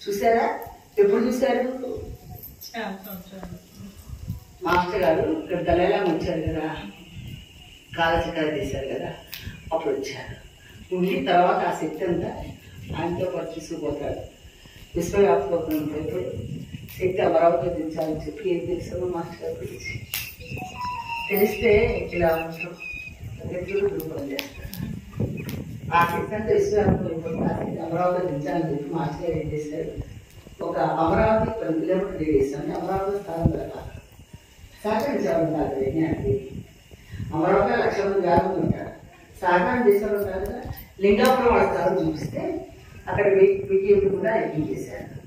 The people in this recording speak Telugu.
చూసారా ఎప్పుడు చూసారు చాలా సంవత్సరాలు మాస్టర్ గారు ఇక్కడ దళాలా వచ్చారు కదా కాలచక్రాలు చేశారు కదా అప్పుడు వచ్చారు ఉండి తర్వాత ఆ శక్తి అంతా ఆయనతో పాటు తీసుకుపోతాడు విశ్వవ్యాప్తం ఇప్పుడు శక్తి అమరావతి దించాలని చెప్పి ఏం తెలుసు మాస్టర్ గారు గురించి తెలిస్తే ఇలా ఉంటాం ఎప్పుడు రూపం చేస్తారు ఆ శక్తి అంతా విశ్వవ్యాప్తం అయిపోతుంది ఆ శక్తి అమరావతి దించాలని చెప్పి మాస్టర్ గారు ఏం చేశారు ఒక అమరావతి పది కిలోమీటర్ రేడియస్ అంటే అమరావతి స్థానం ప్రకారం సహకరించేవాడు కాదు విజ్ఞానికి అమరావతి లక్ష మంది గ్రామంలో ఉంటారు సహకారం చేసేవాడు కాదు కదా లింగాపురం వాళ్ళ స్థానం చూపిస్తే అక్కడ వెయ్యి వెయ్యి కూడా యజ్ఞం చేశారు